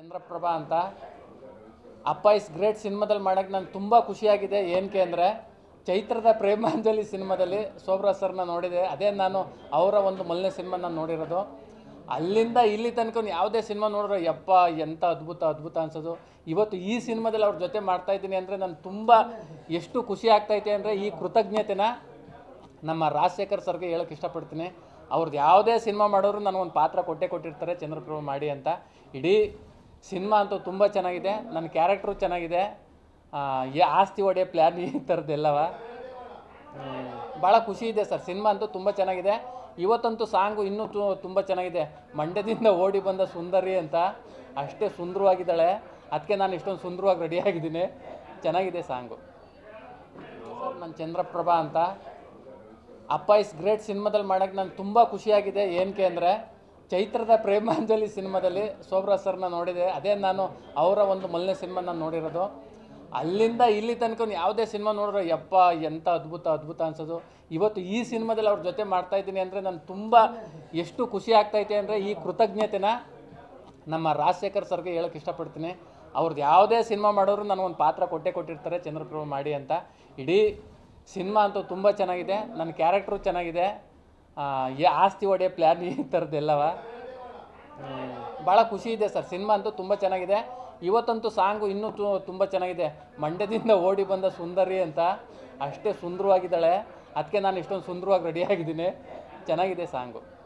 ಚಂದ್ರಪ್ರಭಾ ಅಂತ ಅಪ್ಪ is great ಸಿನಿಮಾದಲ್ಲಿ ಮಾಡೋಕ್ಕೆ ನಾನು ತುಂಬ ಖುಷಿಯಾಗಿದೆ ಏನಕ್ಕೆ ಅಂದರೆ ಚೈತ್ರದ ಪ್ರೇಮಾಂಜಲಿ ಸಿನಿಮಾದಲ್ಲಿ ಸೋಬ್ರಾ ಸರ್ನ ನೋಡಿದೆ ಅದೇ ನಾನು ಅವರ ಒಂದು ಮೊದಲನೇ ಸಿನಿಮಾ ನಾನು ನೋಡಿರೋದು ಅಲ್ಲಿಂದ ಇಲ್ಲಿ ತನಕ ಯಾವುದೇ ಸಿನಿಮಾ ನೋಡಿದ್ರೆ ಯಪ್ಪ ಎಂಥ ಅದ್ಭುತ ಅದ್ಭುತ ಅನ್ಸೋದು ಇವತ್ತು ಈ ಸಿನಿಮಾದಲ್ಲಿ ಅವ್ರ ಜೊತೆ ಮಾಡ್ತಾ ಇದ್ದೀನಿ ಅಂದರೆ ನಾನು ತುಂಬ ಎಷ್ಟು ಖುಷಿ ಆಗ್ತೈತೆ ಅಂದರೆ ಈ ಕೃತಜ್ಞತೆನ ನಮ್ಮ ರಾಜಶೇಖರ್ ಸರ್ಗೆ ಹೇಳೋಕ್ಕೆ ಇಷ್ಟಪಡ್ತೀನಿ ಅವ್ರದ್ದು ಯಾವುದೇ ಸಿನಿಮಾ ಮಾಡೋರು ನನಗೊಂದು ಪಾತ್ರ ಕೊಟ್ಟೇ ಕೊಟ್ಟಿರ್ತಾರೆ ಚಂದ್ರಪ್ರಭು ಮಾಡಿ ಅಂತ ಇಡೀ ಸಿನಿಮಾ ಅಂತೂ ತುಂಬ ಚೆನ್ನಾಗಿದೆ ನನ್ನ ಕ್ಯಾರೆಕ್ಟ್ರು ಚೆನ್ನಾಗಿದೆ ಆ, ಈ ಆಸ್ತಿ ಹೊಡೆಯೋ ಪ್ಲ್ಯಾನ್ ಈ ಥರದ್ದೆಲ್ಲವ ಭಾಳ ಖುಷಿ ಇದೆ ಸರ್ ಸಿನಿಮಾ ಅಂತೂ ತುಂಬ ಚೆನ್ನಾಗಿದೆ ಇವತ್ತಂತೂ ಸಾಂಗು ಇನ್ನೂ ತು ತುಂಬ ಚೆನ್ನಾಗಿದೆ ಮಂಡ್ಯದಿಂದ ಓಡಿ ಬಂದ ಸುಂದರಿ ಅಂತ ಅಷ್ಟೇ ಸುಂದರವಾಗಿದ್ದಾಳೆ ಅದಕ್ಕೆ ನಾನು ಇಷ್ಟೊಂದು ಸುಂದರವಾಗಿ ರೆಡಿಯಾಗಿದ್ದೀನಿ ಚೆನ್ನಾಗಿದೆ ಸಾಂಗು ಸರ್ ನಾನು ಚಂದ್ರಪ್ರಭಾ ಅಂತ ಅಪ್ಪ ಇಸ್ ಗ್ರೇಟ್ ಸಿನಿಮಾದಲ್ಲಿ ಮಾಡೋಕ್ಕೆ ನಾನು ತುಂಬ ಖುಷಿಯಾಗಿದೆ ಏನಕ್ಕೆ ಅಂದರೆ ಚೈತ್ರದ ಪ್ರೇಮಾಂಜಲಿ ಸಿನಿಮಾದಲ್ಲಿ ಸೋಬ್ರಾ ಸರ್ನ ನೋಡಿದೆ ಅದೇ ನಾನು ಅವರ ಒಂದು ಮೊದಲನೇ ಸಿನಿಮಾ ನಾನು ನೋಡಿರೋದು ಅಲ್ಲಿಂದ ಇಲ್ಲಿ ತನಕ ಯಾವುದೇ ಸಿನಿಮಾ ನೋಡಿದ್ರೆ ಯಪ್ಪ ಎಂಥ ಅದ್ಭುತ ಅದ್ಭುತ ಅನ್ಸೋದು ಇವತ್ತು ಈ ಸಿನಿಮಾದಲ್ಲಿ ಅವ್ರ ಜೊತೆ ಮಾಡ್ತಾ ಇದ್ದೀನಿ ಅಂದರೆ ನಾನು ತುಂಬ ಎಷ್ಟು ಖುಷಿ ಆಗ್ತೈತೆ ಅಂದರೆ ಈ ಕೃತಜ್ಞತೆನ ನಮ್ಮ ರಾಜಶೇಖರ್ ಸರ್ಗೆ ಹೇಳೋಕ್ಕೆ ಇಷ್ಟಪಡ್ತೀನಿ ಅವ್ರದ್ದು ಯಾವುದೇ ಸಿನಿಮಾ ಮಾಡೋರು ನನಗೊಂದು ಪಾತ್ರ ಕೊಟ್ಟೇ ಕೊಟ್ಟಿರ್ತಾರೆ ಚಂದ್ರಪ್ರಭು ಮಾಡಿ ಅಂತ ಇಡೀ ಸಿನಿಮಾ ಅಂತೂ ತುಂಬ ಚೆನ್ನಾಗಿದೆ ನನ್ನ ಕ್ಯಾರೆಕ್ಟ್ರು ಚೆನ್ನಾಗಿದೆ ಆ, ಈ ಆಸ್ತಿ ಹೊಡೆಯೋ ಪ್ಲ್ಯಾನ್ ಈ ಥರದ್ದೆಲ್ಲವ ಭಾಳ ಖುಷಿ ಇದೆ ಸರ್ ಸಿನಿಮಾ ಅಂತೂ ತುಂಬ ಚೆನ್ನಾಗಿದೆ ಇವತ್ತಂತೂ ಸಾಂಗು ಇನ್ನೂ ತು ತುಂಬ ಚೆನ್ನಾಗಿದೆ ಮಂಡ್ಯದಿಂದ ಓಡಿ ಬಂದ ಸುಂದರಿ ಅಂತ ಅಷ್ಟೇ ಸುಂದರವಾಗಿದ್ದಾಳೆ ಅದಕ್ಕೆ ನಾನು ಇಷ್ಟೊಂದು ಸುಂದರವಾಗಿ ರೆಡಿಯಾಗಿದ್ದೀನಿ ಚೆನ್ನಾಗಿದೆ ಸಾಂಗು